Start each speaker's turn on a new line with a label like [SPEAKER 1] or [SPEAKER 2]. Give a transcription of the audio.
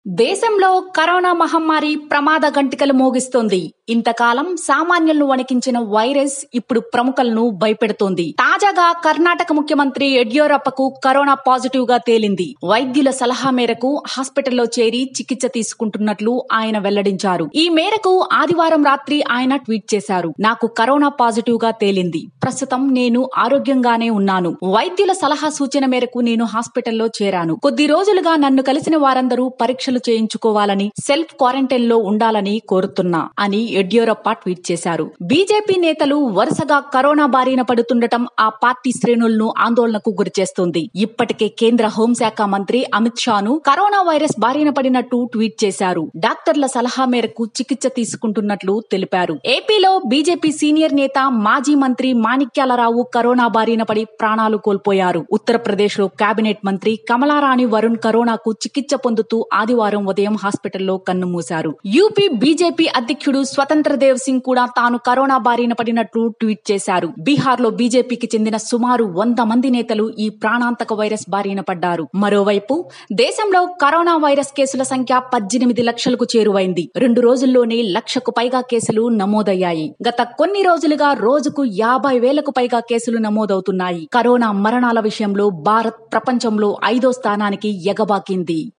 [SPEAKER 1] దేశంలో కరోనా మహమ్మారి ప్రమాద గంటికలు మోగిస్తోంది ఇంతకాలం సామాన్యులను వణికించిన వైరస్ ఇప్పుడు ప్రముఖులను భయపెడుతోంది తాజాగా కర్ణాటక ముఖ్యమంత్రి యడ్యూరప్పకు కరోనా పాజిటివ్ గా తేలింది వైద్యుల సలహా మేరకు హాస్పిటల్లో చేరి చికిత్స తీసుకుంటున్నట్లు ఆయన వెల్లడించారు ఈ మేరకు ఆదివారం రాత్రి ఆయన ట్వీట్ చేశారు నాకు కరోనా పాజిటివ్ గా తేలింది ప్రస్తుతం నేను ఆరోగ్యంగానే ఉన్నాను వైద్యుల సలహా సూచన మేరకు నేను హాస్పిటల్లో చేరాను కొద్ది రోజులుగా నన్ను కలిసిన వారందరూ పరీక్షలు చేయించుకోవాలని సెల్ఫ్ క్వారంటైన్ లో ఉండాలని కోరుతున్నా అని యడ్యూరప్ప ట్వీట్ చేశారు బీజేపీ నేతలు వరుసగా కరోనా బారిన పడుతుండటం ఆ పార్టీ శ్రేణులను ఆందోళనకు గురిచేస్తుంది ఇప్పటికే కేంద్ర హోంశాఖ మంత్రి అమిత్ షాను కరోనా వైరస్ బారిన పడినట్టు ట్వీట్ చేశారు డాక్టర్ల సలహా మేరకు చికిత్స తీసుకుంటున్నట్లు తెలిపారు ఏపీలో బీజేపీ సీనియర్ నేత మాజీ మంత్రి మాణిక్యాలరావు కరోనా బారిన పడి ప్రాణాలు కోల్పోయారు ఉత్తరప్రదేశ్ లో కేబినెట్ మంత్రి కమలారాణి వరుణ్ కరోనాకు చికిత్స పొందుతూ ఆదివారం ఉదయం హాస్పిటల్లో కన్నుమూశారు యూపీ బీజేపీ అధ్యక్షుడు స్వతంత్ర దేవ్ సింగ్ కూడా తాను కరోనా బారిన పడినట్లు ట్వీట్ చేశారు బీహార్ లో బీజేపీకి చెందిన సుమారు వంద మంది నేతలు ఈ ప్రాణాంతక వైరస్ బారిన పడ్డారు మరోవైపు దేశంలో కరోనా వైరస్ కేసుల సంఖ్య పద్దెనిమిది లక్షలకు చేరువైంది రెండు రోజుల్లోనే లక్షకు పైగా కేసులు నమోదయ్యాయి గత కొన్ని రోజులుగా రోజుకు యాభై వేలకు పైగా కేసులు నమోదవుతున్నాయి కరోనా మరణాల విషయంలో భారత్ ప్రపంచంలో ఐదో స్థానానికి ఎగబాకింది